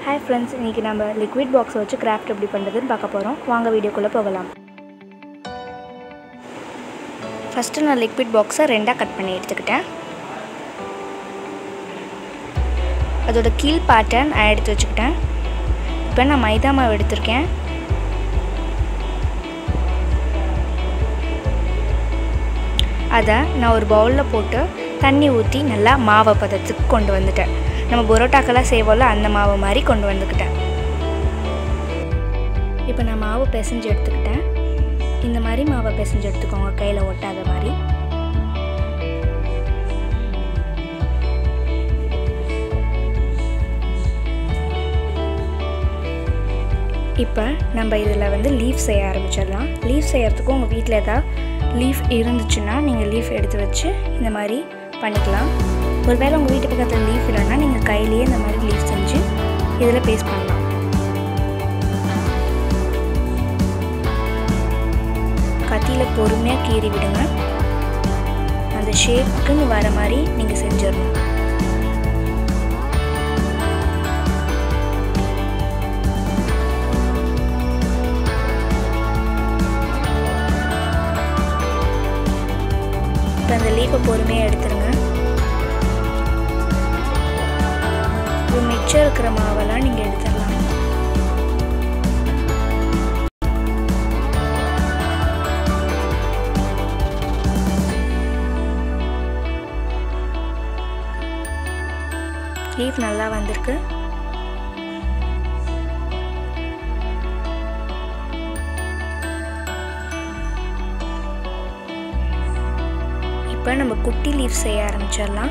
hi friends இன்றைக்கி நம்ம liquid பாக்ஸை வச்சு கிராஃப்ட் எப்படி பண்ணுறதுன்னு பார்க்க போகிறோம் வாங்க வீடியோக்குள்ளே போகலாம் ஃபஸ்ட்டு நான் லிக்விட் பாக்ஸை ரெண்டாக கட் பண்ணி எடுத்துக்கிட்டேன் அதோட கீழ் பார்ட்டை நான் எடுத்து வச்சுக்கிட்டேன் இப்போ நான் மைதா மாவு எடுத்திருக்கேன் அதை நான் ஒரு பவுலில் போட்டு தண்ணி ஊற்றி நல்லா மாவை பதத்துக்கு கொண்டு வந்துட்டேன் நம்ம பரோட்டாக்கெல்லாம் செய்வோம்ல அந்த மாவு மாதிரி கொண்டு வந்துக்கிட்டேன் இப்போ நான் மாவு பிசைஞ்சு எடுத்துக்கிட்டேன் இந்த மாதிரி மாவை பிசைஞ்சு எடுத்துக்கோங்க கையில் ஒட்டாத மாதிரி இப்போ நம்ம இதில் வந்து லீஃப் செய்ய ஆரம்பிச்சிடலாம் லீஃப் செய்கிறதுக்கும் உங்கள் வீட்டில் எதாவது லீஃப் இருந்துச்சுன்னா நீங்கள் லீஃப் எடுத்து வச்சு இந்த மாதிரி பண்ணிக்கலாம் ஒருவேளை உங்கள் வீட்டு பக்கத்தில் லீஃப் இல்லைன்னா நீங்கள் கையிலேயே இந்த மாதிரி லீஃப் செஞ்சு இதில் பேஸ்ட் பண்ணலாம் கத்தியில் பொறுமையாக கீறி விடுங்க அந்த ஷேப்புக்குன்னு வர மாதிரி நீங்கள் செஞ்சிடணும் இப்போ அந்த லீப்பை பொறுமையாக எடுத்துருங்க இப்போ மிச்சம் இருக்கிற மாவெல்லாம் நீங்கள் எடுத்துடலாம் லீஃப் நல்லா வந்திருக்கு இப்போ நம்ம குட்டி லீஃப் செய்ய ஆரம்பிச்சிடலாம்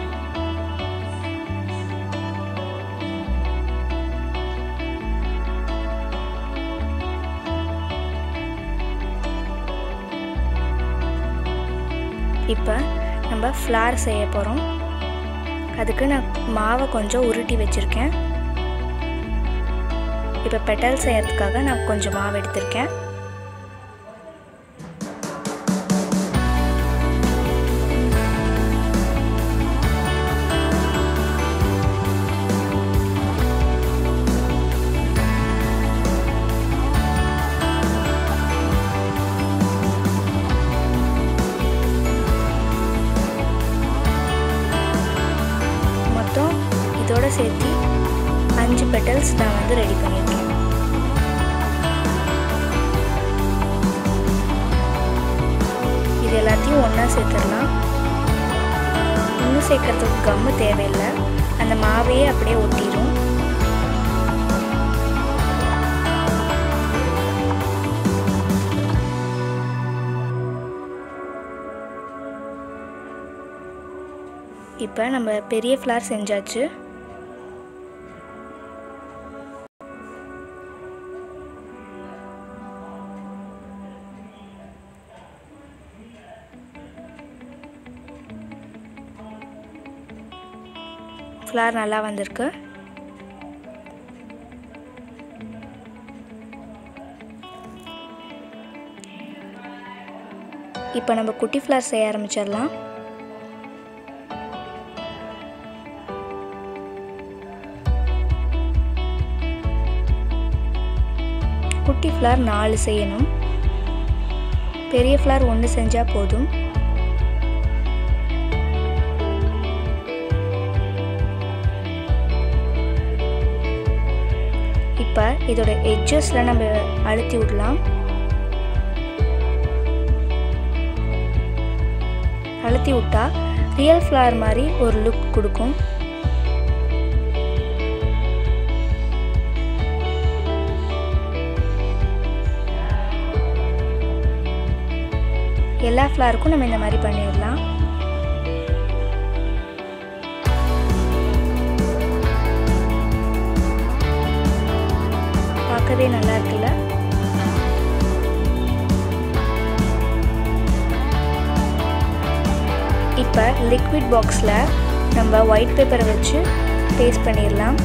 இப்போ நம்ம ஃப்ளார் செய்ய போகிறோம் அதுக்கு நான் மாவை கொஞ்சம் உருட்டி வச்சுருக்கேன் இப்போ பெட்டல் செய்யறதுக்காக நான் கொஞ்சம் மாவு எடுத்திருக்கேன் மொத்தம் இதோட சேர்த்து அஞ்சு பெட்டல்ஸ் நான் வந்து ரெடி பண்ணியிருக்கேன் இது எல்லாத்தையும் ஒன்றா சேர்த்துடலாம் இன்னும் சேர்க்கறதுக்கு கம்மு தேவையில்லை அந்த மாவையே அப்படியே ஒட்டிடும் இப்போ நம்ம பெரிய ஃப்ளார் செஞ்சாச்சு ஃப்ளார் நல்லா வந்திருக்கு இப்போ நம்ம குட்டி ஃப்ளார் செய்ய ஆரம்பிச்சிடலாம் குட்டி ஃப்ளார் நாலு செய்யணும் பெரிய ஃப்ளார் ஒன்று செஞ்சால் போதும் இப்போ இதோட எட்ஜஸில் நம்ம அழுத்தி விடலாம் அழுத்தி விட்டா ரியல் ஃப்ளார் மாதிரி ஒரு லுக் கொடுக்கும் எல்லா ஃப்ளாருக்கும் நம்ம இந்த மாதிரி பண்ணிடலாம் பார்க்கவே நல்லா இருக்குல்ல இப்போ லிக்விட் பாக்ஸில் நம்ம ஒயிட் பேப்பரை வச்சு பேஸ்ட் பண்ணிடலாம்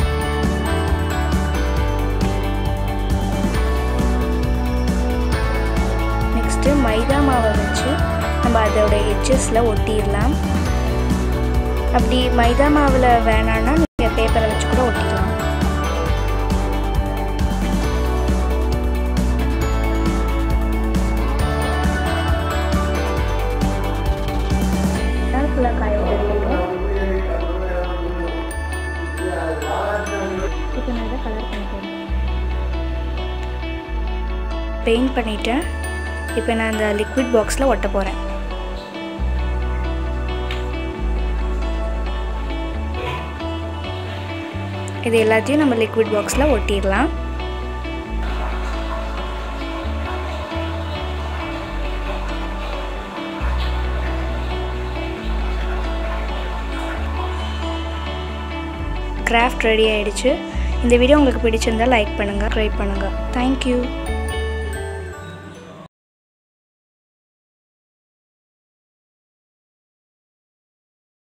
நெக்ஸ்ட்டு மைதா மாவை வச்சு நம்ம அதோட எட்ஜஸில் ஒட்டிடலாம் அப்படி மைதா மாவில் வேணான்னா நீங்கள் பேப்பரை வச்சு கூட ஒட்டிக்கலாம் பெயிண்ட் பண்ணிவிட்டேன் இப்போ நான் அந்த லிக்விட் பாக்ஸில் ஒட்ட போகிறேன் இது எல்லாத்தையும் நம்ம லிக்விட் பாக்ஸில் ஒட்டிடலாம் கிராஃப்ட் ரெடி ஆகிடுச்சு இந்த வீடியோ உங்களுக்கு பிடிச்சிருந்தால் லைக் பண்ணுங்கள் ட்ரை பண்ணுங்கள் தேங்க்யூ